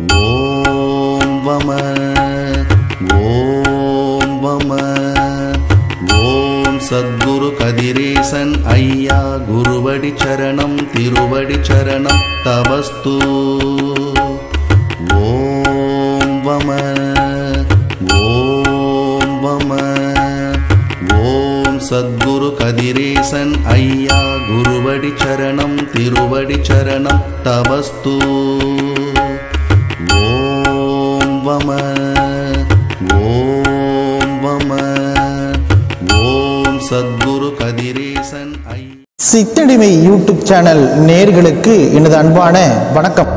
ஓம் வம ஓம் வம ஓம் சத்குரு கதிரேசன் ஐயா குருவடி சரணம் திருவடி சரணம் தவஸ்து ஓம் வம ஓம் வம ஓம் சத்குரு கதிரேசன் ஐயா குருவடி சரணம் திருவடி சரணம் தவஸ்து ஓம் வம ஓம் வம ஓம் சத்குரு கதிரேசன் ஐ சித்தடிமை யூடியூப் சேனல் நேர்களுக்கு எனது அன்பான வணக்கம்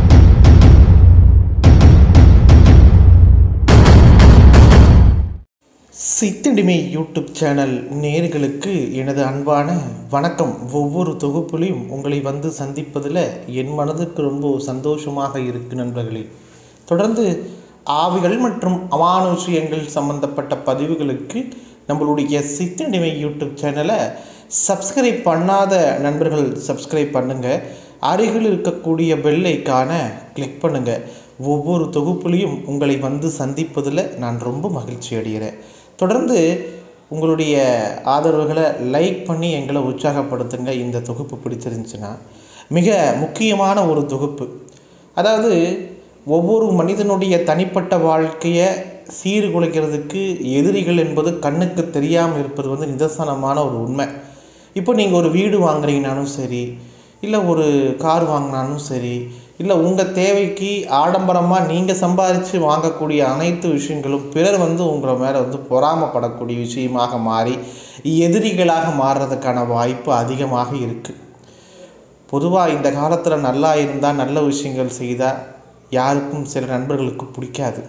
சித்தடிமை யூடியூப் சேனல் நேர்களுக்கு எனது அன்பான வணக்கம் ஒவ்வொரு தொகுப்பிலையும் உங்களை வந்து சந்திப்பதில் என் மனதுக்கு ரொம்ப சந்தோஷமாக இருக்கு நண்பர்களே தொடர்ந்து ஆவிகள் மற்றும் அமானுஷ்யங்கள் சம்பந்தப்பட்ட பதிவுகளுக்கு நம்மளுடைய சித்தடிமை யூடியூப் சேனலை சப்ஸ்கிரைப் பண்ணாத நண்பர்கள் சப்ஸ்கிரைப் பண்ணுங்கள் அருகில் இருக்கக்கூடிய பெல் ஐக்கான கிளிக் பண்ணுங்கள் ஒவ்வொரு தொகுப்புலையும் உங்களை வந்து சந்திப்பதில் நான் ரொம்ப மகிழ்ச்சி அடைகிறேன் தொடர்ந்து உங்களுடைய ஆதரவுகளை லைக் பண்ணி எங்களை உற்சாகப்படுத்துங்க இந்த தொகுப்பு பிடிச்சிருந்துச்சுன்னா மிக முக்கியமான ஒரு தொகுப்பு அதாவது ஒவ்வொரு மனிதனுடைய தனிப்பட்ட வாழ்க்கையை சீர்குலைக்கிறதுக்கு எதிரிகள் என்பது கண்ணுக்கு தெரியாமல் இருப்பது வந்து நிதர்சனமான ஒரு உண்மை இப்போ நீங்கள் ஒரு வீடு வாங்குறீங்கனாலும் சரி இல்லை ஒரு கார் வாங்கினாலும் சரி இல்லை உங்கள் தேவைக்கு ஆடம்பரமாக நீங்கள் சம்பாதிச்சு வாங்கக்கூடிய அனைத்து விஷயங்களும் பிறர் வந்து உங்களை மேலே வந்து பொறாமப்படக்கூடிய விஷயமாக மாறி எதிரிகளாக மாறுறதுக்கான வாய்ப்பு அதிகமாக இருக்குது பொதுவாக இந்த காலத்தில் நல்லா இருந்தால் நல்ல விஷயங்கள் செய்தால் யாருக்கும் சில நண்பர்களுக்கு பிடிக்காது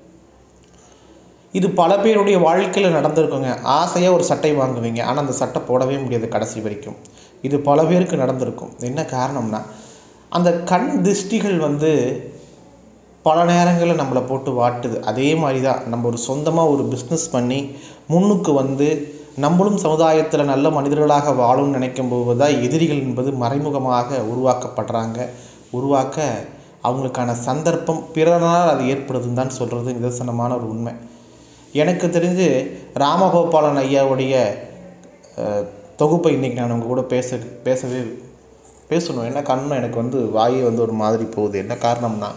இது பல பேருடைய வாழ்க்கையில் நடந்திருக்குங்க ஆசையாக ஒரு சட்டை வாங்குவீங்க ஆனால் அந்த சட்டை போடவே முடியாது கடைசி வரைக்கும் இது பல பேருக்கு நடந்திருக்கும் என்ன காரணம்னா அந்த கண் திருஷ்டிகள் வந்து பல நேரங்களில் நம்மளை போட்டு வாட்டுது அதே மாதிரி தான் நம்ம ஒரு சொந்தமாக ஒரு பிஸ்னஸ் பண்ணி முன்னுக்கு வந்து நம்மளும் சமுதாயத்தில் நல்ல மனிதர்களாக வாழும்னு நினைக்கும் போது தான் எதிரிகள் என்பது மறைமுகமாக உருவாக்கப்படுறாங்க உருவாக்க அவங்களுக்கான சந்தர்ப்பம் பிறனால் அது ஏற்படுதுன்னு தான் சொல்கிறது நிதர்சனமான ஒரு உண்மை எனக்கு தெரிஞ்சு ராமகோபாலன் ஐயாவுடைய அஹ், தொகுப்பை இன்றைக்கி நான் உங்கள் கூட பேச பேசவே பேசணும் என்ன காரணம் எனக்கு வந்து வாயே வந்து ஒரு மாதிரி போகுது என்ன காரணம்னா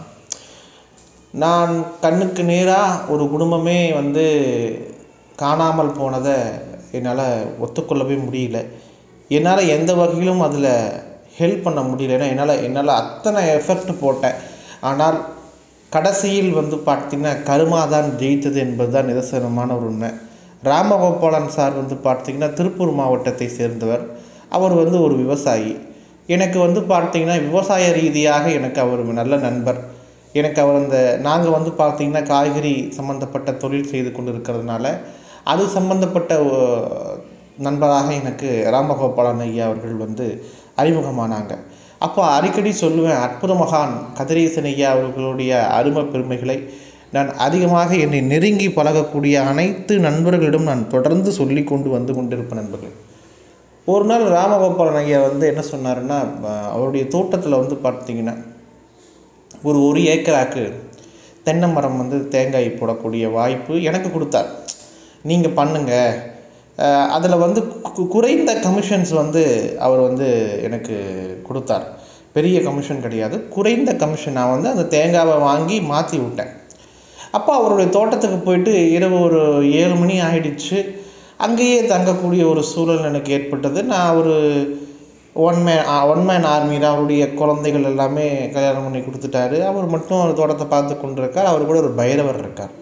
நான் கண்ணுக்கு நேராக ஒரு குடும்பமே வந்து காணாமல் போனதை என்னால் ஒத்துக்கொள்ளவே முடியல என்னால் எந்த வகையிலும் அதில் ஹெல்ப் பண்ண முடியல ஏன்னா என்னால் என்னால் அத்தனை எஃபெக்ட் போட்டேன் ஆனால் கடைசியில் வந்து பார்த்திங்கன்னா கருமா தான் ஜெயித்தது என்பது தான் நிதர்சனமான ஒரு உண்மை ராமகோபாலன் சார் வந்து பார்த்திங்கன்னா திருப்பூர் மாவட்டத்தை சேர்ந்தவர் அவர் வந்து ஒரு விவசாயி எனக்கு வந்து பார்த்திங்கன்னா விவசாய ரீதியாக எனக்கு அவர் நல்ல நண்பர் எனக்கு அவர் அந்த நாங்கள் வந்து பார்த்திங்கன்னா காய்கறி சம்மந்தப்பட்ட தொழில் செய்து கொண்டு இருக்கிறதுனால அது சம்பந்தப்பட்ட அஹ், நண்பராக எனக்கு ராமகோபாலன் ஐயா அவர்கள் வந்து அறிமுகமானாங்க அப்போ அடிக்கடி சொல்லுவேன் அற்புத மகான் கதிரேசன் ஐயா அவர்களுடைய அருமை பெருமைகளை நான் அதிகமாக என்னை நெருங்கி பழகக்கூடிய அனைத்து நண்பர்களிடம் நான் தொடர்ந்து சொல்லி கொண்டு வந்து கொண்டிருப்பேன் நண்பர்கள் ஒரு நாள் ராமகோபாலன் ஐயா வந்து என்ன சொன்னாருன்னா அஹ், அவருடைய தோட்டத்தில் வந்து பார்த்தீங்கன்னா ஒரு ஒரு ஏக்கராக்கு தென்னை மரம் வந்து தேங்காய் போடக்கூடிய வாய்ப்பு எனக்கு கொடுத்தார் நீங்கள் பண்ணுங்கள் அதில் வந்து கு- குறைந்த கமிஷன்ஸ் வந்து அவர் வந்து எனக்கு கொடுத்தார் பெரிய கமிஷன் கிடையாது குறைந்த கமிஷன் நான் வந்து அந்த தேங்காவை வாங்கி மாற்றி விட்டேன் அப்போ அவருடைய தோட்டத்துக்கு போயிட்டு இரவு ஒரு ஏழு மணி ஆயிடுச்சு அங்கேயே தங்கக்கூடிய ஒரு சூழல் எனக்கு ஏற்பட்டது நான் ஒரு one man one man army தான் அவருடைய குழந்தைகள் எல்லாமே கல்யாணம் பண்ணி கொடுத்துட்டாரு அவர் மட்டும் அவர் தோட்டத்தை பார்த்து கொண்டிருக்கார் அவர் கூட ஒரு பைரவர் இருக்கார்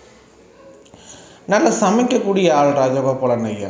நல்லா சமைக்கக்கூடிய ஆள் ராஜகோபாலன் ஐயா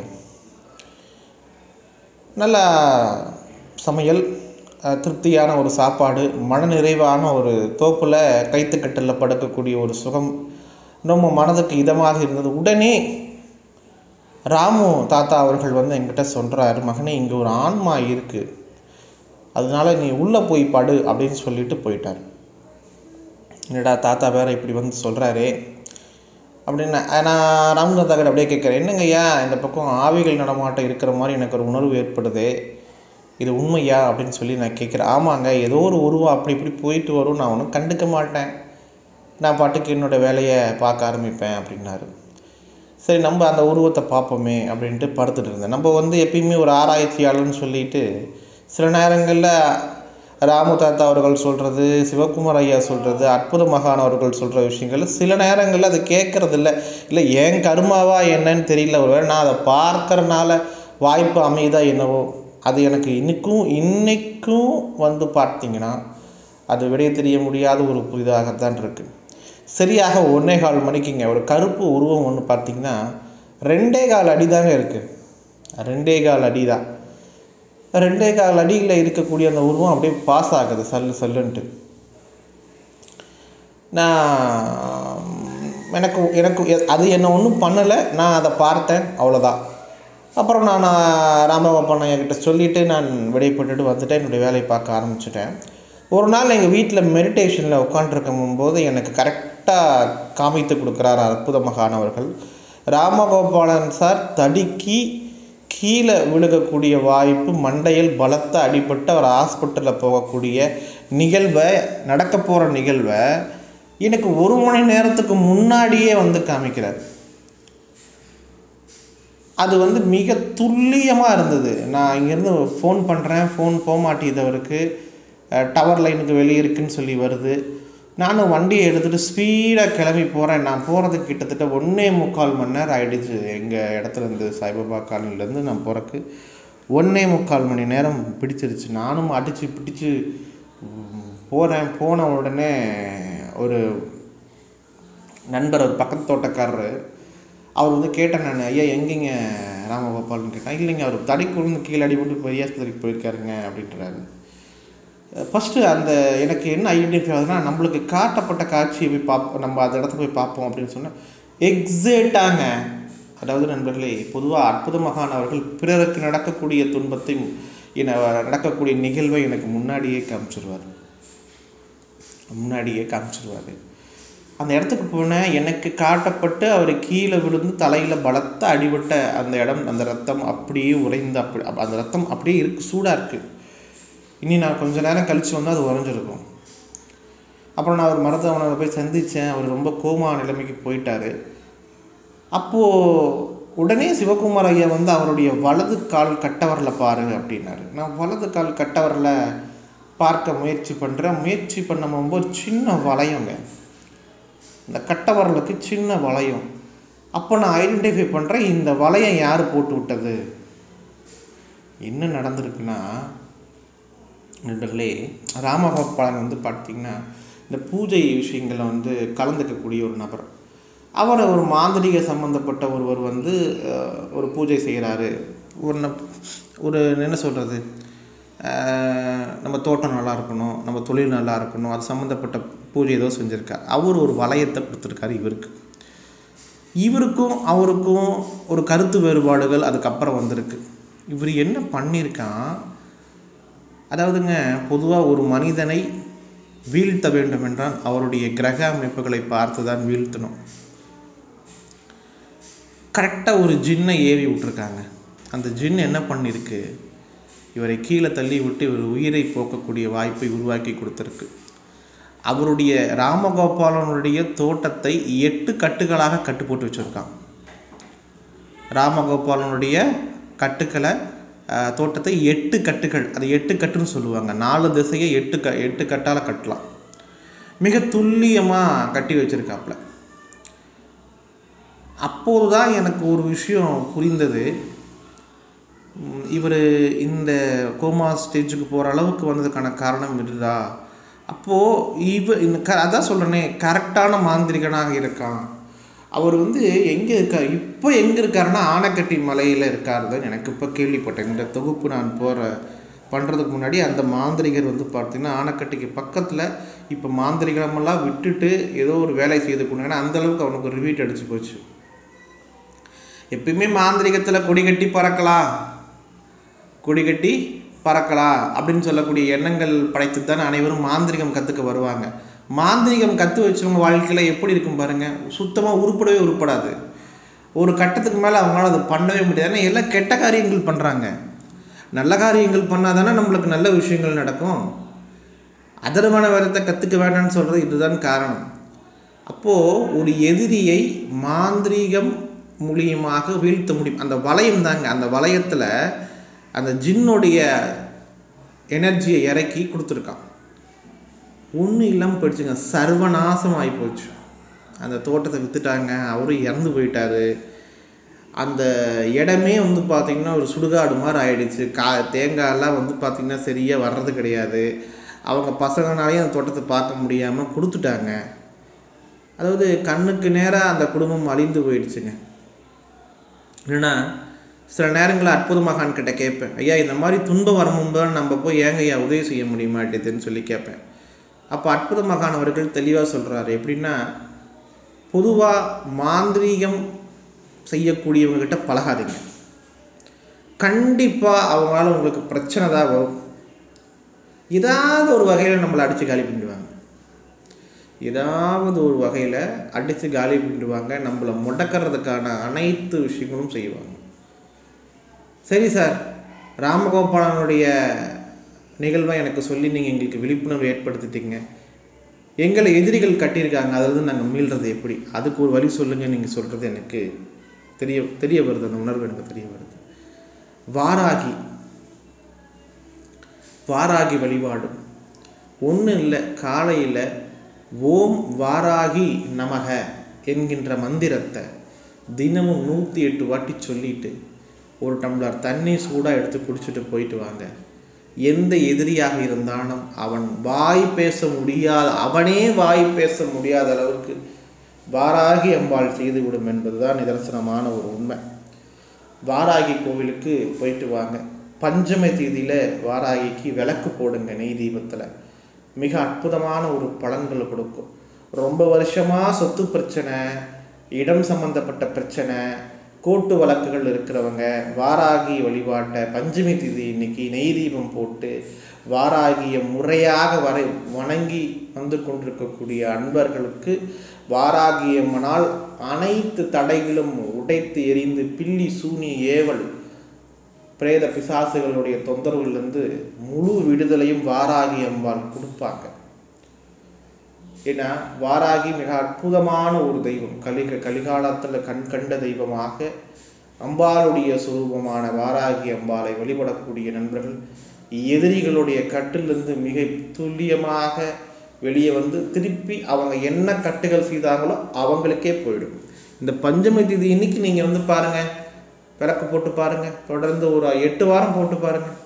நல்லா சமையல் அஹ், திருப்தியான ஒரு சாப்பாடு மனநிறைவான ஒரு தோப்பில் கைத்துக்கட்டில் படுக்கக்கூடிய ஒரு சுகம் ரொம்ப மனதுக்கு இதமாக இருந்தது உடனே ராமு தாத்தா அவர்கள் வந்து என்கிட்ட சொல்கிறாரு மகனே இங்கே ஒரு ஆன்மா இருக்குது அதனால நீ உள்ளே போய் படு அப்படின்னு சொல்லிட்டு போயிட்டார் என்னடா தாத்தா வேற இப்படி வந்து சொல்கிறாரே அப்படின்னு நான் நான் ராமதாஸ் கிட்ட அப்படியே கேட்குறேன் என்னங்க ஐயா இந்த பக்கம் ஆவிகள் நடமாட்டம் இருக்கிற மாதிரி எனக்கு ஒரு உணர்வு ஏற்படுது இது உண்மையா அப்படின்னு சொல்லி நான் கேட்குறேன் ஆமாங்க ஏதோ ஒரு உருவம் அப்படி இப்படி போயிட்டு வரும் நான் ஒன்றும் கண்டுக்க மாட்டேன் நான் பாட்டுக்கு என்னோடய வேலையை பார்க்க ஆரம்பிப்பேன் அப்படின்னாரு சரி நம்ம அந்த உருவத்தை பார்ப்போமே அப்படின்ட்டு படுத்துட்டு இருந்தேன் நம்ம வந்து எப்பயுமே ஒரு ஆராய்ச்சியாளர்னு சொல்லிட்டு சில நேரங்களில் ராமு தாத்தா அவர்கள் சொல்கிறது சிவகுமார் ஐயா சொல்கிறது அற்புத மகான் அவர்கள் சொல்கிற விஷயங்கள் சில நேரங்களில் அதை கேட்கறது இல்லை இல்லை ஏன் கருமாவா என்னன்னு தெரியல ஒருவேளை நான் அதை பார்க்கறனால வாய்ப்பு அமையுதா என்னவோ அது எனக்கு இன்னைக்கும் இன்னைக்கும் வந்து பார்த்தீங்கன்னா அது விடைய தெரிய முடியாத ஒரு புதிதாகத்தான் இருக்குது சரியாக ஒன்றே கால் மணிக்குங்க ஒரு கருப்பு உருவம் ஒன்று பார்த்தீங்கன்னா ரெண்டே கால் அடி தாங்க இருக்குது ரெண்டே கால் அடி தான் ரெண்டே கால் அடியில் இருக்கக்கூடிய அந்த உருவம் அப்படியே பாஸ் ஆகுது சல்லு சல்லுன்ட்டு நான் எனக்கு எனக்கு எ- அது என்ன ஒன்றும் பண்ணலை நான் அதை பார்த்தேன் அவ்வளோதான் அப்புறம் நான் ராமகோபால் என்கிட்ட சொல்லிவிட்டு நான் விடைபட்டுட்டு வந்துட்டேன் என்னுடைய வேலையை பார்க்க ஆரம்பிச்சிட்டேன் ஒரு நாள் எங்கள் வீட்டில் மெடிடேஷனில் உட்காண்ட்ருக்கும் போது எனக்கு கரெக்டாக காமித்து கொடுக்குறார் அற்புத மகான் அவர்கள் ராமகோபாலன் சார் தடுக்கி கீழே விழுகக்கூடிய வாய்ப்பு மண்டையில் பலத்த அடிபட்டு அவர் ஹாஸ்பிட்டலில் போகக்கூடிய நிகழ்வை நடக்க போகிற நிகழ்வை எனக்கு ஒரு மணி நேரத்துக்கு முன்னாடியே வந்து காமிக்கிறார் அது வந்து மிக துல்லியமாக இருந்தது நான் இங்கேருந்து ஃபோன் பண்ணுறேன் ஃபோன் போக மாட்டேங்குது அவருக்கு டவர் லைனுக்கு வெளியே இருக்குன்னு சொல்லி வருது நானும் வண்டியை எடுத்துகிட்டு ஸ்பீடாக கிளம்பி போகிறேன் நான் போகிறதுக்கு கிட்டத்தட்ட ஒன்றே முக்கால் மணி நேரம் ஆகிடுச்சு எங்கள் இடத்துலேருந்து சாய்பாபா காலனிலேருந்து நான் போகிறக்கு ஒன்றே முக்கால் மணி நேரம் பிடிச்சிருச்சு நானும் அடித்து பிடிச்சு போகிறேன் போன உடனே ஒரு நண்பர் ஒரு பக்கத்து தோட்டக்காரரு அவர் வந்து கேட்டேன் நான் ஐயா எங்கேங்க ராமகோபால்னு கேட்டேன் இல்லைங்க அவர் தடிக்கு விழுந்து கீழே அடிபட்டு பெரிய ஆஸ்பத்திரிக்கு போயிருக்காருங்க அப்படின்றாரு ஃபஸ்ட்டு அந்த எனக்கு என்ன ஐடென்டிஃபை ஆகுதுன்னா நம்மளுக்கு காட்டப்பட்ட காட்சியை போய் பார்ப்போம் நம்ம அந்த இடத்த போய் பார்ப்போம் அப்படின்னு சொன்னால் எக்ஸேட்டாங்க அதாவது நண்பர்களே பொதுவாக அற்புத மகான் அவர்கள் பிறருக்கு நடக்கக்கூடிய துன்பத்தை என நடக்கக்கூடிய நிகழ்வை எனக்கு முன்னாடியே காமிச்சிருவார் முன்னாடியே காமிச்சிருவார் அந்த இடத்துக்கு போனேன் எனக்கு காட்டப்பட்டு அவர் கீழே விழுந்து தலையில் பலத்த அடிபட்ட அந்த இடம் அந்த ரத்தம் அப்படியே உறைந்து அப்படி அந்த ரத்தம் அப்படியே இருக்கு சூடாக இருக்குது இனி நான் கொஞ்ச நேரம் கழித்து வந்தால் அது உறைஞ்சிருக்கும் அப்புறம் நான் ஒரு மருத்துவமனையில் போய் சந்தித்தேன் அவர் ரொம்ப கோமா நிலைமைக்கு போயிட்டார் அப்போது உடனே சிவகுமார் ஐயா வந்து அவருடைய வலது கால் கட்டவரில் பாரு அப்படின்னாரு நான் வலது கால் கட்டவரில் பார்க்க முயற்சி பண்ணுறேன் முயற்சி பண்ணும்போது ஒரு சின்ன வளையங்க இந்த கட்டவரலுக்கு சின்ன வளையம் அப்போ நான் ஐடென்டிஃபை பண்ணுறேன் இந்த வளையம் யார் போட்டு விட்டது என்ன நடந்திருக்குன்னா நண்பர்களே ராமகோபாலன் வந்து பார்த்திங்கன்னா இந்த பூஜை விஷயங்களில் வந்து கலந்துக்கக்கூடிய ஒரு நபர் அவர் ஒரு மாந்திரிக சம்மந்தப்பட்ட ஒருவர் வந்து அஹ், ஒரு பூஜை செய்கிறாரு ஒரு ந- ஒரு என்ன சொல்கிறது நம்ம தோட்டம் நல்லா இருக்கணும் நம்ம தொழில் நல்லா இருக்கணும் அது சம்மந்தப்பட்ட பூஜை ஏதோ செஞ்சுருக்கார் அவர் ஒரு வளையத்தை கொடுத்துருக்காரு இவருக்கு இவருக்கும் அவருக்கும் ஒரு கருத்து வேறுபாடுகள் அதுக்கப்புறம் வந்திருக்கு இவர் என்ன பண்ணியிருக்கான் அதாவதுங்க பொதுவாக ஒரு மனிதனை வீழ்த்த வேண்டும் என்றால் அவருடைய கிரக அமைப்புகளை பார்த்து தான் வீழ்த்தணும் கரெக்டாக ஒரு ஜின்னை ஏவி விட்டுருக்காங்க அந்த ஜின் என்ன பண்ணியிருக்கு இவரை கீழே தள்ளி விட்டு இவர் உயிரை போக்கக்கூடிய வாய்ப்பை உருவாக்கி கொடுத்துருக்கு அவருடைய ராமகோபாலனுடைய தோட்டத்தை எட்டு கட்டுகளாக கட்டு போட்டு வச்சுருக்கான் ராமகோபாலனுடைய கட்டுக்களை அஹ், தோட்டத்தை எட்டு கட்டுகள் அது எட்டு கட்டுன்னு சொல்லுவாங்க நாலு திசையை எட்டு க எட்டு கட்டால் கட்டலாம் மிக துல்லியமாக கட்டி வச்சுருக்காப்புல அப்போது தான் எனக்கு ஒரு விஷயம் புரிந்தது இவர் இந்த கோமா ஸ்டேஜுக்கு போகிற அளவுக்கு வந்ததுக்கான காரணம் இதுதா அப்போது இவ இந்த க அதான் சொல்கிறேனே கரெக்டான மாந்திரிகனாக இருக்கான் அவர் வந்து எங்கே இருக்கார் இப்போ எங்கே இருக்காருன்னா ஆனைக்கட்டி மலையில் இருக்கார் தான் எனக்கு இப்போ கேள்விப்பட்டேன் இந்த தொகுப்பு நான் போகிற பண்ணுறதுக்கு முன்னாடி அந்த மாந்திரிகர் வந்து பார்த்திங்கன்னா ஆனைக்கட்டிக்கு பக்கத்தில் இப்போ மாந்திரிகமெல்லாம் விட்டுட்டு ஏதோ ஒரு வேலை செய்து கொண்டு அந்த அளவுக்கு அவனுக்கு ஒரு ரிவீட் அடிச்சு போச்சு எப்பயுமே மாந்திரிகத்தில் கொடி கட்டி பறக்கலாம் கொடி கட்டி பறக்கலாம் அப்படின்னு சொல்லக்கூடிய எண்ணங்கள் படைத்து தான் அனைவரும் மாந்திரிகம் கற்றுக்க வருவாங்க மாந்திரிகம் கற்று வச்சவங்க வாழ்க்கையில் எப்படி இருக்கும் பாருங்கள் சுத்தமாக உருப்படவே உருப்படாது ஒரு கட்டத்துக்கு மேலே அவங்களால அதை பண்ணவே முடியாது ஏன்னா எல்லாம் கெட்ட காரியங்கள் பண்ணுறாங்க நல்ல காரியங்கள் பண்ணால் தானே நம்மளுக்கு நல்ல விஷயங்கள் நடக்கும் அதர்வன வேதத்தை கற்றுக்க வேண்டாம்னு சொல்கிறது இதுதான் காரணம் அப்போது ஒரு எதிரியை மாந்திரீகம் மூலியமாக வீழ்த்த முடியும் அந்த வளையம் தாங்க அந்த வளையத்தில் அந்த ஜின்னுடைய எனர்ஜியை இறக்கி கொடுத்துருக்கான் ஒன்றும் இல்லாமல் போயிடுச்சுங்க சர்வநாசம் ஆகி போச்சு அந்த தோட்டத்தை விற்றுட்டாங்க அவரும் இறந்து போயிட்டாரு அந்த இடமே வந்து பார்த்திங்கன்னா ஒரு சுடுகாடு மாதிரி ஆயிடுச்சு கா தேங்காயெல்லாம் வந்து பார்த்திங்கன்னா சரியாக வர்றது கிடையாது அவங்க பசங்கனாலையும் அந்த தோட்டத்தை பார்க்க முடியாமல் கொடுத்துட்டாங்க அதாவது கண்ணுக்கு நேராக அந்த குடும்பம் அழிந்து போயிடுச்சுங்க இல்லைன்னா சில நேரங்களில் அற்புத மகான் கிட்ட கேட்பேன் ஐயா இந்த மாதிரி துன்பம் வரும்போது தான் நம்ம போய் ஏங்க ஐயா உதவி செய்ய முடிய மாட்டேதுன்னு சொல்லி கேட்பேன் அப்போ அற்புத மகான் அவர்கள் தெளிவாக சொல்கிறாரு எப்படின்னா பொதுவாக மாந்திரீகம் செய்யக்கூடியவங்ககிட்ட பழகாதீங்க கண்டிப்பாக அவங்களால உங்களுக்கு பிரச்சனை தான் வரும் ஏதாவது ஒரு வகையில் நம்மளை அடித்து காலி பண்ணிடுவாங்க ஏதாவது ஒரு வகையில் அடித்து காலி பண்ணிடுவாங்க நம்மளை முடக்கிறதுக்கான அனைத்து விஷயங்களும் செய்வாங்க சரி சார் ராமகோபாலனுடைய நிகழ்வை எனக்கு சொல்லி நீங்கள் எங்களுக்கு விழிப்புணர்வு ஏற்படுத்திட்டீங்க எங்களை எதிரிகள் கட்டியிருக்காங்க அதிலிருந்து நாங்கள் மீள்றது எப்படி அதுக்கு ஒரு வழி சொல்லுங்கள் நீங்கள் சொல்கிறது எனக்கு தெரிய தெரிய வருது அந்த உணர்வு எனக்கு தெரிய வருது வாராகி வாராகி வழிபாடு ஒன்றும் இல்லை காலையில் ஓம் வாராகி நமக என்கின்ற மந்திரத்தை தினமும் நூற்றி எட்டு வாட்டி சொல்லிட்டு ஒரு டம்ளர் தண்ணி சூடாக எடுத்து குடிச்சிட்டு போயிட்டு வாங்க எந்த எதிரியாக இருந்தாலும் அவன் வாய் பேச முடியாத அவனே வாய் பேச முடியாத அளவுக்கு வாராகி அம்பாள் செய்துவிடும் என்பதுதான் நிதர்சனமான ஒரு உண்மை வாராகி கோவிலுக்கு போயிட்டு வாங்க பஞ்சமி தேதியில் வாராகிக்கு விளக்கு போடுங்க நெய் தீபத்தில் மிக அற்புதமான ஒரு பலன்களை கொடுக்கும் ரொம்ப வருஷமாக சொத்து பிரச்சனை இடம் சம்பந்தப்பட்ட பிரச்சனை கோர்ட்டு வழக்குகள் இருக்கிறவங்க வாராகி வழிபாட்டை பஞ்சமி திதி இன்னைக்கு நெய் தீபம் போட்டு வாராகிய முறையாக வரை வணங்கி வந்து கொண்டிருக்கக்கூடிய அன்பர்களுக்கு வாராகியம்மனால் அனைத்து தடைகளும் உடைத்து எரிந்து பில்லி சூனி ஏவல் பிரேத பிசாசுகளுடைய தொந்தரவுலேருந்து முழு விடுதலையும் வாராகி அம்பாள் கொடுப்பாங்க ஏன்னா வாராகி மிக அற்புதமான ஒரு தெய்வம் கலிக கலிகாலத்தில் கண் கண்ட தெய்வமாக அம்பாளுடைய சுரூபமான வாராகி அம்பாளை வழிபடக்கூடிய நண்பர்கள் எதிரிகளுடைய கட்டிலிருந்து மிக துல்லியமாக வெளியே வந்து திருப்பி அவங்க என்ன கட்டுகள் செய்தாங்களோ அவங்களுக்கே போயிடும் இந்த பஞ்சமி தேதி இன்னைக்கு நீங்கள் வந்து பாருங்கள் விளக்கு போட்டு பாருங்கள் தொடர்ந்து ஒரு எட்டு வாரம் போட்டு பாருங்கள்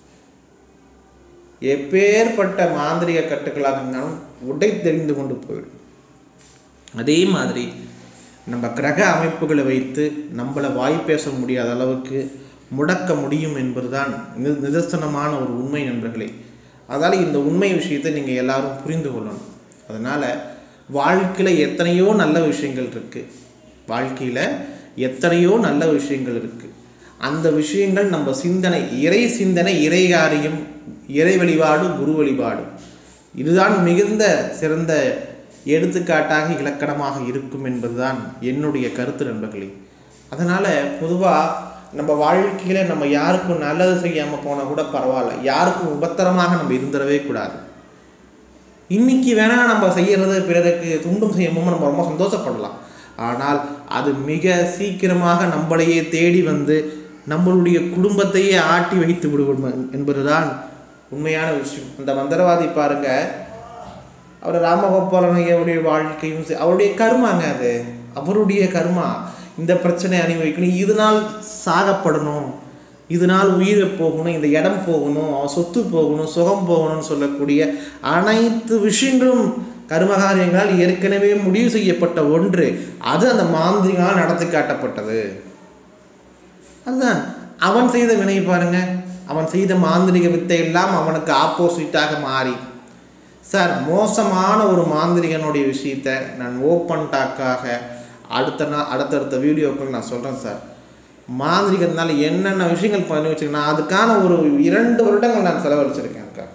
எப்பேற்பட்ட மாந்திரிக கட்டுக்களாக இருந்தாலும் உடை தெரிந்து கொண்டு போயிடும் அதே மாதிரி நம்ம கிரக அமைப்புகளை வைத்து நம்மளை வாய் பேச முடியாத அளவுக்கு முடக்க முடியும் என்பதுதான் நி- நிதர்சனமான ஒரு உண்மை நண்பர்களே அதால் இந்த உண்மை விஷயத்தை நீங்கள் எல்லாரும் புரிந்து கொள்ளணும் அதனால் வாழ்க்கையில் எத்தனையோ நல்ல விஷயங்கள் இருக்குது வாழ்க்கையில் எத்தனையோ நல்ல விஷயங்கள் இருக்குது அந்த விஷயங்கள் நம்ம சிந்தனை இறை சிந்தனை இறை காரியம் இறை வழிபாடு குரு வழிபாடு இதுதான் மிகுந்த சிறந்த எடுத்துக்காட்டாக இலக்கணமாக இருக்கும் என்பதுதான் என்னுடைய கருத்து நண்பர்களே அதனால் பொதுவாக நம்ம வாழ்க்கையில் நம்ம யாருக்கும் நல்லது செய்யாமல் போனால் கூட பரவாயில்ல யாருக்கும் உபத்திரமாக நம்ம இருந்துடவே கூடாது இன்னைக்கு வேணால் நம்ம செய்யறது பிறருக்கு துண்டும் செய்யும்போது நம்ம ரொம்ப சந்தோஷப்படலாம் ஆனால் அது மிக சீக்கிரமாக நம்மளையே தேடி வந்து நம்மளுடைய குடும்பத்தையே ஆட்டி வைத்து விடுவோம் என்பதுதான் உண்மையான விஷயம் அந்த மந்திரவாதி பாருங்க அவர் ராமகோபாலனுடைய வாழ்க்கையும் சரி, அவருடைய கர்மாங்க அது அவருடைய கர்மா இந்த பிரச்சனை அனுபவிக்கணும் இதனால் சாகப்படணும் இதனால் உயிர் போகணும் இந்த இடம் போகணும் அவன் சொத்து போகணும் சுகம் போகணும்னு சொல்லக்கூடிய அனைத்து விஷயங்களும் கர்மகாரியங்களால் ஏற்கனவே முடிவு செய்யப்பட்ட ஒன்று அது அந்த மாந்திரிகளால் நடத்தி காட்டப்பட்டது அதுதான் அவன் செய்த வினை பாருங்க அவன் செய்த மாந்திரிக வித்தை எல்லாம் அவனுக்கு ஆப்போசிட்டாக மாறி சார் மோசமான ஒரு மாந்திரிகனுடைய விஷயத்தை நான் ஓப்பன் டாக்காக அடுத்த நாள் அடுத்தடுத்த வீடியோக்கள் நான் சொல்கிறேன் சார் மாந்திரிகத்தினால என்னென்ன விஷயங்கள் பண்ணி வச்சுருக்கேன் நான் அதுக்கான ஒரு இரண்டு வருடங்கள் நான் செலவழிச்சிருக்கேன் அதுக்காக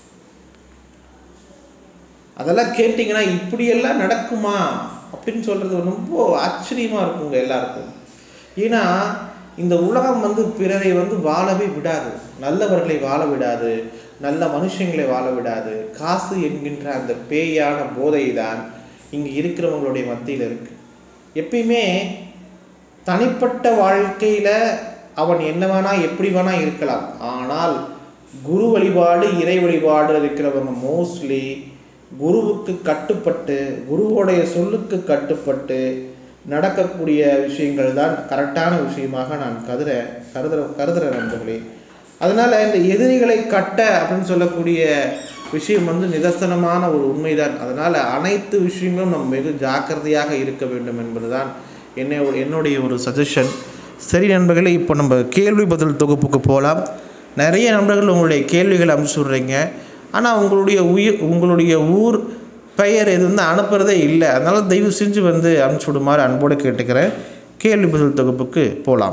அதெல்லாம் கேட்டிங்கன்னா இப்படியெல்லாம் நடக்குமா அப்படின்னு சொல்கிறது ரொம்ப ஆச்சரியமாக இருக்குங்க எல்லாருக்கும் ஏன்னா இந்த உலகம் வந்து பிறரை வந்து வாழவே விடாது நல்லவர்களை வாழ விடாது நல்ல மனுஷங்களை வாழ விடாது காசு என்கின்ற அந்த பேயான போதை தான் இங்கே இருக்கிறவங்களுடைய மத்தியில் இருக்கு எப்பயுமே தனிப்பட்ட வாழ்க்கையில் அவன் என்ன வேணா எப்படி வேணா இருக்கலாம் ஆனால் குரு வழிபாடு இறை வழிபாடு இருக்கிறவங்க மோஸ்ட்லி குருவுக்கு கட்டுப்பட்டு குருவோடைய சொல்லுக்கு கட்டுப்பட்டு நடக்கக்கூடிய விஷயங்கள் தான் கரெக்டான விஷயமாக நான் கருத கருதுற கருதுகிற நண்பர்களே அதனால் இந்த எதிரிகளை கட்ட அப்படின்னு சொல்லக்கூடிய விஷயம் வந்து நிதர்சனமான ஒரு உண்மைதான் அதனால் அனைத்து விஷயங்களும் நம்ம வெகு ஜாக்கிரதையாக இருக்க வேண்டும் என்பதுதான் என்னை என்னுடைய ஒரு சஜஷன் சரி நண்பர்களே இப்போ நம்ம கேள்வி பதில் தொகுப்புக்கு போகலாம் நிறைய நண்பர்கள் உங்களுடைய கேள்விகளை அனுப்பிச்சு விட்றீங்க ஆனால் உங்களுடைய உயிர் உங்களுடைய ஊர் பெயர் இது வந்து அனுப்புகிறதே இல்லை அதனால் தயவு செஞ்சு வந்து அனுப்பிச்சி விடுமாறு அன்போடு கேட்டுக்கிறேன் கேள்வி பதில் தொகுப்புக்கு போகலாம்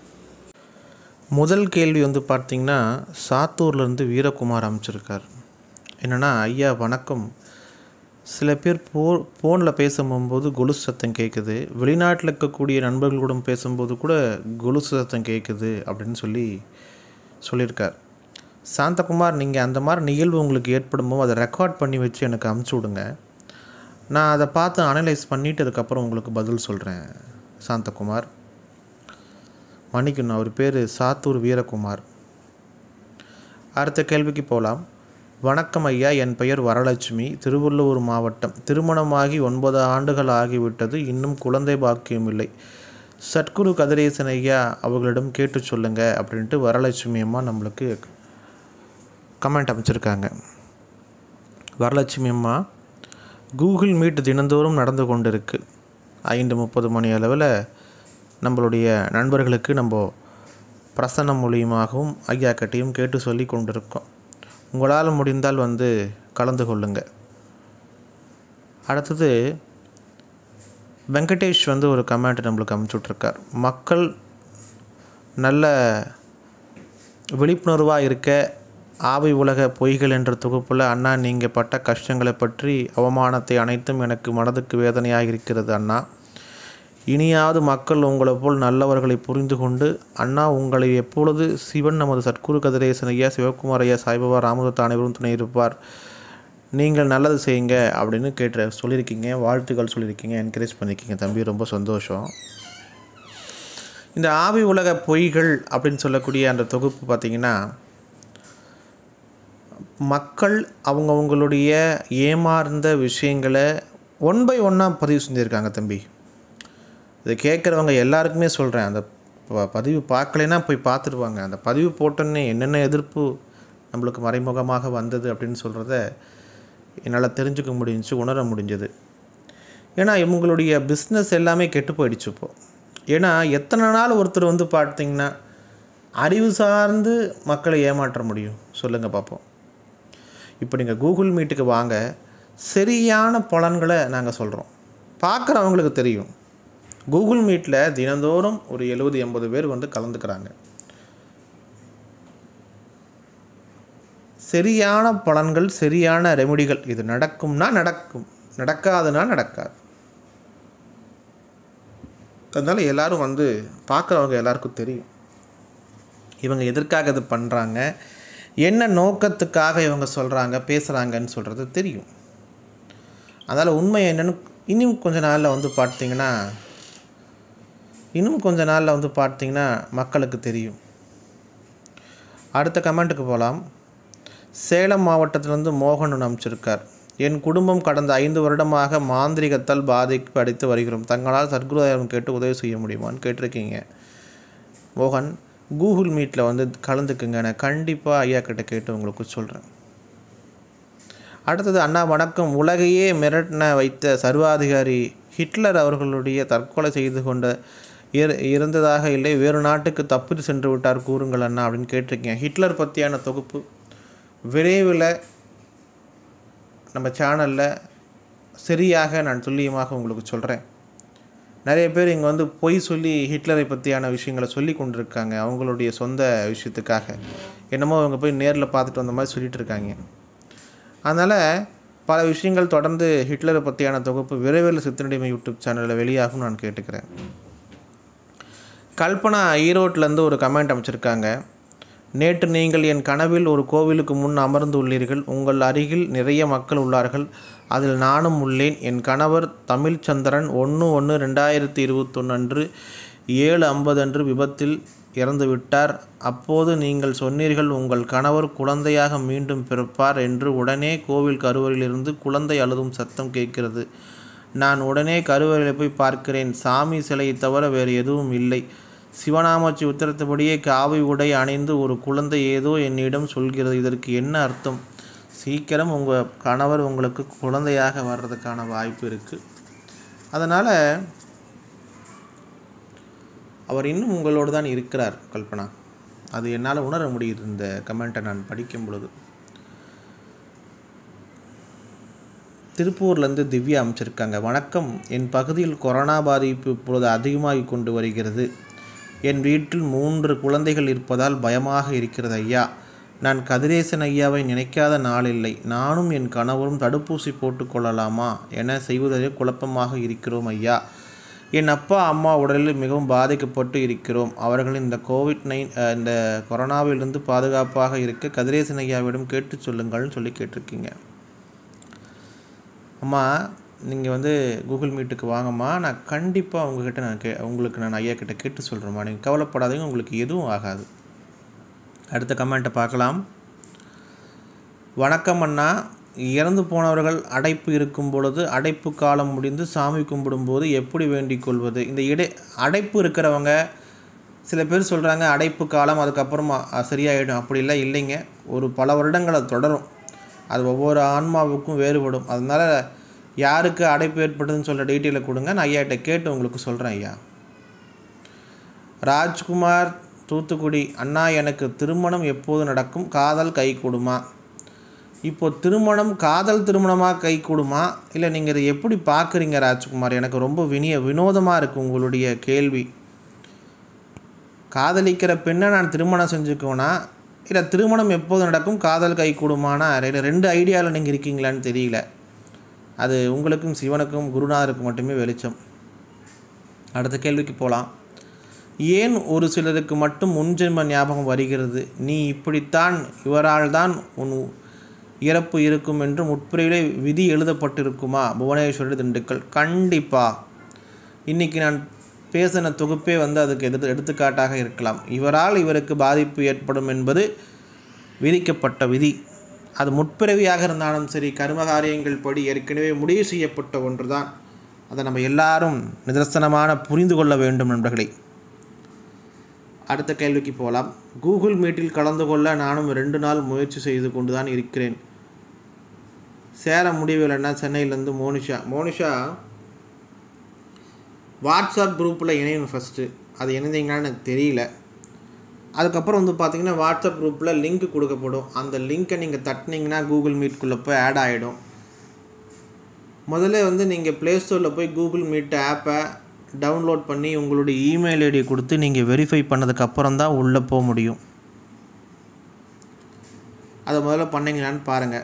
முதல் கேள்வி வந்து பார்த்திங்கன்னா சாத்தூர்லேருந்து வீரகுமார் அமைச்சிருக்கார் என்னென்னா ஐயா வணக்கம் சில பேர் போ ஃபோனில் பேசும்போது கொலுசு சத்தம் கேட்குது வெளிநாட்டில் இருக்கக்கூடிய நண்பர்களோட பேசும்போது கூட கொலுசு சத்தம் கேட்குது அப்படின்னு சொல்லி சொல்லியிருக்கார் சாந்தகுமார் நீங்கள் அந்த மாதிரி நிகழ்வு உங்களுக்கு ஏற்படும்போது அதை ரெக்கார்ட் பண்ணி வச்சு எனக்கு அமுச்சு விடுங்க நான் அதை பார்த்து அனலைஸ் பண்ணிவிட்டு அதுக்கப்புறம் உங்களுக்கு பதில் சொல்கிறேன் சாந்தகுமார் மன்னிக்கணும் அவர் பேர் சாத்தூர் வீரகுமார் அடுத்த கேள்விக்கு போகலாம் வணக்கம் ஐயா என் பெயர் வரலட்சுமி திருவள்ளூர் மாவட்டம் திருமணமாகி ஒன்பது ஆண்டுகள் ஆகிவிட்டது இன்னும் குழந்தை பாக்கியம் இல்லை சத்குரு கதிரேசன் ஐயா அவர்களிடம் கேட்டு சொல்லுங்க அப்படின்ட்டு வரலட்சுமி அம்மா நம்மளுக்கு கமெண்ட் அமைச்சிருக்காங்க வரலட்சுமி அம்மா கூகுள் மீட் தினந்தோறும் நடந்து கொண்டிருக்கு ஐந்து முப்பது மணி அளவில் நம்மளுடைய நண்பர்களுக்கு நம்ம பிரசன்னம் மூலியமாகவும் ஐயா கிட்டையும் கேட்டு சொல்லி கொண்டிருக்கோம் உங்களால் முடிந்தால் வந்து கலந்து கொள்ளுங்க அடுத்தது வெங்கடேஷ் வந்து ஒரு கமெண்ட் நம்மளுக்கு அமுச்சுட்ருக்கார் மக்கள் நல்ல விழிப்புணர்வாக இருக்க ஆவி உலக பொய்கள் என்ற தொகுப்பில் அண்ணா நீங்கள் பட்ட கஷ்டங்களை பற்றி அவமானத்தை அனைத்தும் எனக்கு மனதுக்கு வேதனையாக இருக்கிறது அண்ணா இனியாவது மக்கள் உங்களை போல் நல்லவர்களை புரிந்து கொண்டு அண்ணா உங்களை எப்பொழுது சிவன் நமது சத்குரு கதிரேசன் ஐயா சிவகுமார் ஐயா சாய்பாபா ராமதத்த அனைவரும் துணை இருப்பார் நீங்கள் நல்லது செய்யுங்க அப்படின்னு கேட்டு சொல்லியிருக்கீங்க வாழ்த்துக்கள் சொல்லியிருக்கீங்க என்கரேஜ் பண்ணியிருக்கீங்க தம்பி ரொம்ப சந்தோஷம் இந்த ஆவி உலக பொய்கள் அப்படின்னு சொல்லக்கூடிய அந்த தொகுப்பு பார்த்திங்கன்னா மக்கள் அவங்கவுங்களுடைய ஏமாறுந்த விஷயங்களை ஒன் பை ஒன்னாக பதிவு செஞ்சுருக்காங்க தம்பி இதை கேட்குறவங்க எல்லாருக்குமே சொல்கிறேன் அந்த ப- பதிவு பார்க்கலைன்னா போய் பார்த்துருவாங்க அந்த பதிவு போட்டோன்னே என்னென்ன எதிர்ப்பு நம்மளுக்கு மறைமுகமாக வந்தது அப்படின்னு சொல்கிறத என்னால் தெரிஞ்சுக்க முடிஞ்சுச்சு உணர முடிஞ்சது ஏன்னா இவங்களுடைய பிஸ்னஸ் எல்லாமே கெட்டு போயிடுச்சு இப்போ ஏன்னா எத்தனை நாள் ஒருத்தர் வந்து பார்த்தீங்கன்னா அறிவு சார்ந்து மக்களை ஏமாற்ற முடியும் சொல்லுங்கள் பார்ப்போம் இப்போ நீங்கள் கூகுள் மீட்டுக்கு வாங்க சரியான பலன்களை நாங்கள் சொல்கிறோம் பார்க்குறவங்களுக்கு தெரியும் கூகுள் மீட்டில் தினந்தோறும் ஒரு எழுபது எண்பது பேர் வந்து கலந்துக்கிறாங்க சரியான பலன்கள் சரியான ரெமெடிகள் இது நடக்கும்னா நடக்கும் நடக்காதுன்னா நடக்காது அதனால் எல்லாரும் வந்து பார்க்குறவங்க எல்லாருக்கும் தெரியும் இவங்க எதற்காக இது பண்ணுறாங்க என்ன நோக்கத்துக்காக இவங்க சொல்கிறாங்க பேசுகிறாங்கன்னு சொல்கிறது தெரியும் அதனால் உண்மை என்னன்னு இன்னும் கொஞ்ச நாளில் வந்து பார்த்தீங்கன்னா இன்னும் கொஞ்ச நாளில் வந்து பார்த்தீங்கன்னா மக்களுக்கு தெரியும் அடுத்த கமெண்ட்டுக்கு போகலாம் சேலம் மாவட்டத்திலிருந்து மோகன் அனுப்பிச்சிருக்கார் என் குடும்பம் கடந்த ஐந்து வருடமாக மாந்திரிகத்தால் பாதிப்படைத்து வருகிறோம் தங்களால் சத்குருதாயம் கேட்டு உதவி செய்ய முடியுமான்னு கேட்டிருக்கீங்க மோகன் கூகுள் மீட்டில் வந்து கலந்துக்குங்க நான் கண்டிப்பாக ஐயா கிட்ட கேட்டு உங்களுக்கு சொல்கிறேன் அடுத்தது அண்ணா வணக்கம் உலகையே மிரட்டின வைத்த சர்வாதிகாரி ஹிட்லர் அவர்களுடைய தற்கொலை செய்து கொண்ட இற இறந்ததாக இல்லை வேறு நாட்டுக்கு தப்பித்து சென்று விட்டார் கூறுங்கள் அண்ணா அப்படின்னு கேட்டிருக்கீங்க ஹிட்லர் பற்றியான தொகுப்பு விரைவில் நம்ம சேனலில் சரியாக நான் துல்லியமாக உங்களுக்கு சொல்கிறேன் நிறைய பேர் இங்கே வந்து பொய் சொல்லி ஹிட்லரை பற்றியான விஷயங்களை சொல்லி கொண்டிருக்காங்க அவங்களுடைய சொந்த விஷயத்துக்காக என்னமோ அவங்க போய் நேரில் பார்த்துட்டு வந்த மாதிரி சொல்லிட்டு இருக்காங்க அதனால் பல விஷயங்கள் தொடர்ந்து ஹிட்லரை பற்றியான தொகுப்பு விரைவில் சித்தனடிமை யூடியூப் சேனலில் வெளியாகும் நான் கேட்டுக்கிறேன் கல்பனா ஈரோட்டிலேருந்து ஒரு கமெண்ட் அமைச்சிருக்காங்க நேற்று நீங்கள் என் கனவில் ஒரு கோவிலுக்கு முன் அமர்ந்து உள்ளீர்கள் உங்கள் அருகில் நிறைய மக்கள் உள்ளார்கள் அதில் நானும் உள்ளேன் என் கணவர் தமிழ்ச்சந்திரன் ஒன்று ஒன்று ரெண்டாயிரத்தி இருபத்தொன்று அன்று ஏழு ஐம்பது அன்று விபத்தில் இறந்து விட்டார் அப்போது நீங்கள் சொன்னீர்கள் உங்கள் கணவர் குழந்தையாக மீண்டும் பிறப்பார் என்று உடனே கோவில் கருவறையிலிருந்து குழந்தை அழுதும் சத்தம் கேட்கிறது நான் உடனே கருவறையில் போய் பார்க்கிறேன் சாமி சிலையை தவிர வேறு எதுவும் இல்லை சிவநாமச்சி உத்தரத்தபடியே காவி உடை அணிந்து ஒரு குழந்தை ஏதோ என்னிடம் சொல்கிறது இதற்கு என்ன அர்த்தம் சீக்கிரம் உங்கள் கணவர் உங்களுக்கு குழந்தையாக வர்றதுக்கான வாய்ப்பு இருக்குது அதனால் அவர் இன்னும் உங்களோடு தான் இருக்கிறார் கல்பனா அது என்னால் உணர முடியுது இந்த கமெண்ட்டை நான் படிக்கும் பொழுது திருப்பூர்லேருந்து திவ்யா அமைச்சிருக்காங்க வணக்கம் என் பகுதியில் கொரோனா பாதிப்பு இப்பொழுது அதிகமாகி கொண்டு வருகிறது என் வீட்டில் மூன்று குழந்தைகள் இருப்பதால் பயமாக இருக்கிறது ஐயா நான் கதிரேசன் ஐயாவை நினைக்காத நாளில்லை நானும் என் கணவரும் தடுப்பூசி போட்டுக்கொள்ளலாமா என செய்வதே குழப்பமாக இருக்கிறோம் ஐயா என் அப்பா அம்மா உடலில் மிகவும் பாதிக்கப்பட்டு இருக்கிறோம் அவர்கள் இந்த கோவிட் நைன் இந்த கொரோனாவிலிருந்து பாதுகாப்பாக இருக்க கதிரேசன் ஐயாவிடம் கேட்டு சொல்லுங்கள்னு சொல்லி கேட்டிருக்கீங்க அம்மா நீங்கள் வந்து கூகுள் மீட்டுக்கு வாங்கம்மா நான் கண்டிப்பாக உங்ககிட்ட நான் கே உங்களுக்கு நான் ஐயா கிட்ட கேட்டு சொல்கிறேம்மா நீங்கள் கவலைப்படாதீங்க உங்களுக்கு எதுவும் ஆகாது அடுத்த கமெண்ட்டை பார்க்கலாம் வணக்கம் அண்ணா இறந்து போனவர்கள் அடைப்பு இருக்கும் பொழுது அடைப்பு காலம் முடிந்து சாமி கும்பிடும்போது எப்படி வேண்டிக் கொள்வது இந்த இடை அடைப்பு இருக்கிறவங்க சில பேர் சொல்கிறாங்க அடைப்பு காலம் அதுக்கப்புறமா சரியாயிடும் அப்படி இல்லை இல்லைங்க ஒரு பல வருடங்கள் அது தொடரும் அது ஒவ்வொரு ஆன்மாவுக்கும் வேறுபடும் அதனால் யாருக்கு அடைப்பு ஏற்பட்டதுன்னு சொல்கிற டீட்டெயிலை கொடுங்க நான் ஐயாட்ட கேட்டு உங்களுக்கு சொல்கிறேன் ஐயா ராஜ்குமார் தூத்துக்குடி அண்ணா எனக்கு திருமணம் எப்போது நடக்கும் காதல் கை கொடுமா இப்போ திருமணம் காதல் திருமணமாக கை கொடுமா இல்லை நீங்கள் இதை எப்படி பார்க்குறீங்க ராஜ்குமார் எனக்கு ரொம்ப வினிய வினோதமாக இருக்குது உங்களுடைய கேள்வி காதலிக்கிற பெண்ணை நான் திருமணம் செஞ்சுக்குவேனா இல்லை திருமணம் எப்போது நடக்கும் காதல் கை கூடுமானா இல்லை ரெண்டு ஐடியாவில் நீங்கள் இருக்கீங்களான்னு தெரியல அது உங்களுக்கும் சிவனுக்கும் குருநாதருக்கும் மட்டுமே வெளிச்சம் அடுத்த கேள்விக்கு போகலாம் ஏன் ஒரு சிலருக்கு மட்டும் முன்ஜென்ம ஞாபகம் வருகிறது நீ இப்படித்தான் இவரால் தான் உன் இறப்பு இருக்கும் என்று முற்பிறையிலே விதி எழுதப்பட்டிருக்குமா புவனேஸ்வரி திண்டுக்கல் கண்டிப்பாக இன்றைக்கி நான் பேசின தொகுப்பே வந்து அதுக்கு எடுத்து எடுத்துக்காட்டாக இருக்கலாம் இவரால் இவருக்கு பாதிப்பு ஏற்படும் என்பது விதிக்கப்பட்ட விதி அது முற்பிறவியாக இருந்தாலும் சரி கர்மகாரியங்கள் படி ஏற்கனவே முடிவு செய்யப்பட்ட ஒன்று தான் அதை நம்ம எல்லாரும் நிதர்சனமான புரிந்து கொள்ள வேண்டும் நண்பர்களே அடுத்த கேள்விக்கு போகலாம் கூகுள் மீட்டில் கலந்து கொள்ள நானும் ரெண்டு நாள் முயற்சி செய்து கொண்டு தான் இருக்கிறேன் சேர முடியவில்லைன்னா சென்னையிலேருந்து மோனிஷா மோனிஷா வாட்ஸ்அப் குரூப்பில் இணையணும் ஃபஸ்ட்டு அது இணைந்தீங்களான்னு எனக்கு தெரியல அதுக்கப்புறம் வந்து பார்த்தீங்கன்னா வாட்ஸ்அப் குரூப்பில் லிங்க் கொடுக்கப்படும் அந்த லிங்க்கை நீங்கள் தட்டினீங்கன்னா கூகுள் மீட்குள்ளே போய் ஆட் ஆகிடும் முதல்ல வந்து நீங்கள் ப்ளே ஸ்டோரில் போய் கூகுள் மீட் ஆப்பை டவுன்லோட் பண்ணி உங்களுடைய இமெயில் ஐடியை கொடுத்து நீங்கள் வெரிஃபை பண்ணதுக்கப்புறம் தான் உள்ளே போக முடியும் அதை முதல்ல பண்ணீங்களான்னு பாருங்கள்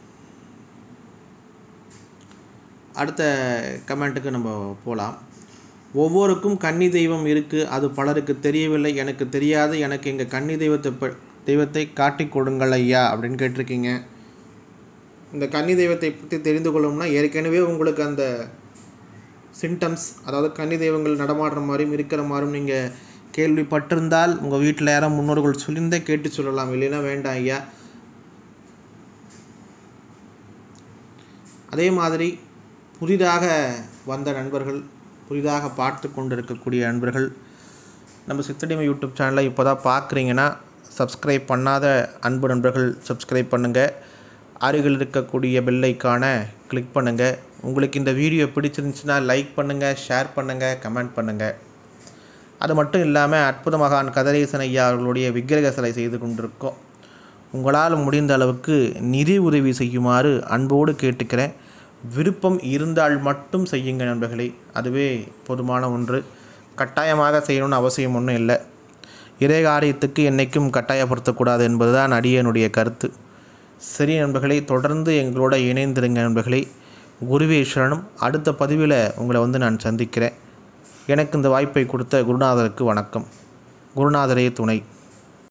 அடுத்த கமெண்ட்டுக்கு நம்ம போகலாம் ஒவ்வொருக்கும் கன்னி தெய்வம் இருக்குது அது பலருக்கு தெரியவில்லை எனக்கு தெரியாது எனக்கு எங்கள் கன்னி தெய்வத்தை ப- தெய்வத்தை காட்டி கொடுங்கள் ஐயா அப்படின்னு கேட்டிருக்கீங்க இந்த கன்னி தெய்வத்தை பற்றி தெரிந்து கொள்ளணும்னா ஏற்கனவே உங்களுக்கு அந்த சிம்டம்ஸ் அதாவது கன்னி தெய்வங்கள் நடமாடுற மாதிரியும் இருக்கிற மாதிரியும் நீங்கள் கேள்விப்பட்டிருந்தால் உங்கள் வீட்டில் யாரோ முன்னோர்கள் சொல்லியிருந்தே கேட்டு சொல்லலாம் இல்லைன்னா வேண்டாம் ஐயா அதே மாதிரி புதிதாக வந்த நண்பர்கள் புதிதாக பார்த்து கொண்டு இருக்கக்கூடிய நண்பர்கள் நம்ம சித்தடிமை யூடியூப் சேனலை இப்போ தான் பார்க்குறீங்கன்னா சப்ஸ்கிரைப் பண்ணாத அன்பு நண்பர்கள் சப்ஸ்கிரைப் பண்ணுங்கள் அருகில் இருக்கக்கூடிய பெல்லைக்கான கிளிக் பண்ணுங்கள் உங்களுக்கு இந்த வீடியோ பிடிச்சிருந்துச்சுன்னா லைக் பண்ணுங்கள் ஷேர் பண்ணுங்கள் கமெண்ட் பண்ணுங்கள் அது மட்டும் இல்லாமல் அற்புத மகான் கதிரேசன் ஐயா அவர்களுடைய விக்கிரக சிலை செய்து கொண்டிருக்கோம் உங்களால் முடிந்த அளவுக்கு நிதி உதவி செய்யுமாறு அன்போடு கேட்டுக்கிறேன் விருப்பம் இருந்தால் மட்டும் செய்யுங்க நண்பர்களே அதுவே போதுமான ஒன்று கட்டாயமாக செய்யணும்னு அவசியம் ஒன்றும் இல்லை இறை காரியத்துக்கு என்றைக்கும் கட்டாயப்படுத்தக்கூடாது என்பதுதான் அடியனுடைய கருத்து சரி நண்பர்களே தொடர்ந்து எங்களோட இணைந்திருங்க நண்பர்களே குருவே சரணம் அடுத்த பதிவில் உங்களை வந்து நான் சந்திக்கிறேன் எனக்கு இந்த வாய்ப்பை கொடுத்த குருநாதருக்கு வணக்கம் குருநாதரே துணை